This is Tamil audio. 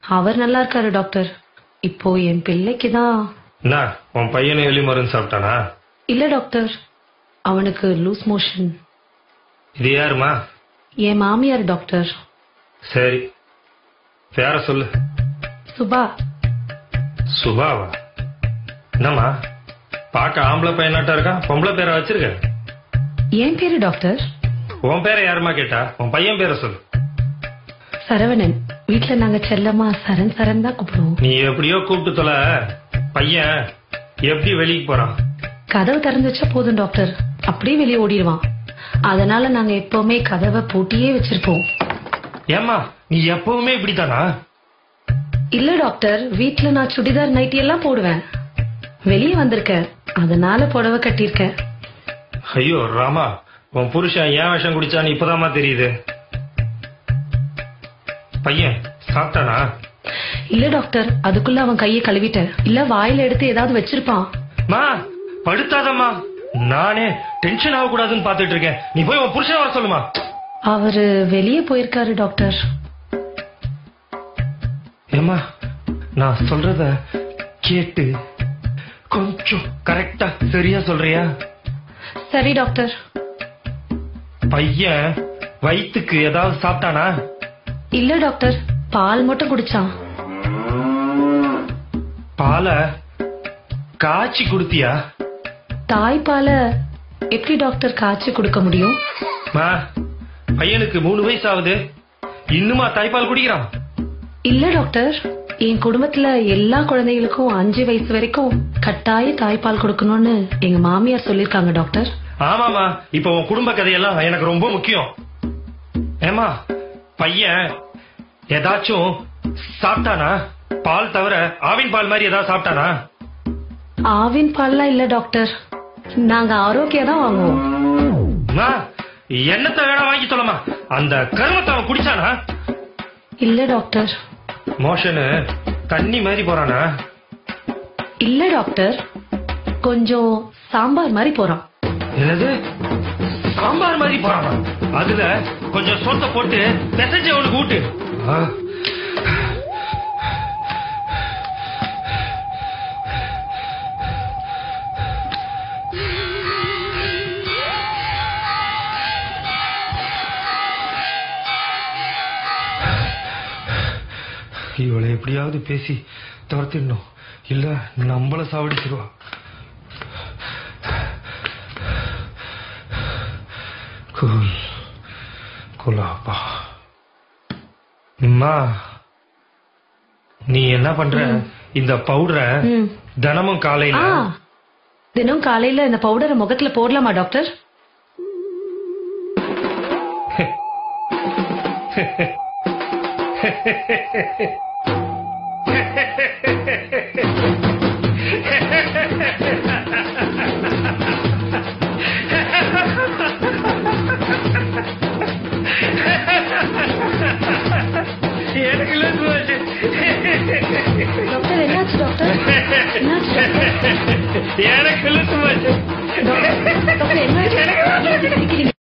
அவர் நல்லா இருக்காரு டாக்டர் இப்போ என் பிள்ளைக்கு தான் என்ன உன் பையனும் எலி மருந்து சாப்பிட்டானா இல்ல டாக்டர் அவனுக்கு லூஸ் மோஷன் இது யாருமா என் மாமியார் டாக்டர் சரி வேற சொல்லு சுபா சுபாவா என்னம்மா பார்க்க ஆம்பளை பையனாட்டா இருக்கான் பொம்பளை பேரை வச்சிருக்க என் பேரு டாக்டர் உன் பேரை யாருமா கேட்டா உன் பையன் பேரை சொல்லு சரவணன் வீட்ல நாங்க செல்லமா சரண் சரண் தான் கூப்பிடுவோம் நீ எப்படியோ கூப்பிட்டு தொலை பையன் எப்படி வெளியே போறான் கதவு திறந்து வச்சா போதும் டாக்டர் அப்படியே வெளியே ஓடிடுவான் அதனால நாங்க எப்பவுமே கதவை பூட்டியே வச்சிருப்போம் ஏம்மா நீ எப்பவுமே இப்படித்தானா இல்ல டாக்டர் வீட்ல நான் சுடிதார் நைட்டி எல்லாம் போடுவேன் வெளியே வந்திருக்கேன் அதனால புடவை கட்டியிருக்கேன் ஐயோ ராமா உன் புருஷன் ஏன் விஷம் குடிச்சான்னு இப்பதாம்மா தெரியுது பையன் சாப்பிட்டானா இல்ல டாக்டர் அதுக்குள்ள அவன் கையை கழுவிட்டேன் இல்ல வாயில எடுத்து ஏதாவது வச்சிருப்பான் மா படுத்தாதம்மா நானே டென்ஷன் ஆகக்கூடாதுன்னு பாத்துட்டு இருக்கேன் நீ போய் உன் புருஷன் வர சொல்லுமா அவரு வெளியே போயிருக்காரு டாக்டர் ஏமா நான் சொல்றத கேட்டு கொஞ்சம் கரெக்டா சரியா சொல்றியா சரி டாக்டர் பையன் வயித்துக்கு ஏதாவது சாப்பிட்டானா இல்ல டாக்டர் பால் மட்டும் குடிச்சான் பாலை காய்ச்சி குடுத்தியா தாய்ப்பால எப்படி டாக்டர் காய்ச்சி கொடுக்க முடியும் மா பையனுக்கு மூணு வயசு ஆகுது இன்னுமா தாய்ப்பால் குடிக்கிறான் இல்ல டாக்டர் என் குடும்பத்துல எல்லா குழந்தைகளுக்கும் அஞ்சு வயசு வரைக்கும் கட்டாய தாய்ப்பால் கொடுக்கணும்னு எங்க மாமியார் சொல்லிருக்காங்க டாக்டர் ஆமாமா இப்ப உன் குடும்ப கதையெல்லாம் எனக்கு ரொம்ப முக்கியம் ஏமா பையன் ஏதாச்சும் சாப்பிட்டானா பால் தவிர ஆவின் பால் மாதிரி ஏதாவது சாப்பிட்டானா ஆவின் பால்லாம் இல்ல டாக்டர் நாங்க ஆரோக்கியா தான் வாங்குவோம் அம்மா, என்னத்தை வேணா வாங்கி சொல்லமா அந்த கருமத்தை அவன் குடிச்சானா இல்ல டாக்டர் மோஷனு தண்ணி மாதிரி போறானா இல்ல டாக்டர் கொஞ்சம் சாம்பார் மாதிரி போறான் என்னது சாம்பார் மாதிரி போறானா அதுல கொஞ்சம் சொத்தை போட்டு பெசஞ்சு அவனுக்கு ஊட்டு ஆ. இவளை எப்படியாவது பேசி துரத்திடணும் இல்ல நம்மள சாவடிச்சிருவா கூல் குலாப்பா அம்மா நீ என்ன பண்ற இந்த பவுடரை ம். தினமும் காலையில ஆ தினம் காலையில இந்த பவுடரை முகத்துல போடலாமா டாக்டர் எனக்கு இழுத்து போச்சு. டாக்டர் என்னாச்சு டாக்டர் என்னாச்சு டாக்டர்? எனக்கு இழுத்து போச்சு. டாக்டர் என்னாச்சு? ஏன் இப்படி சிரிக்கிறீங்க?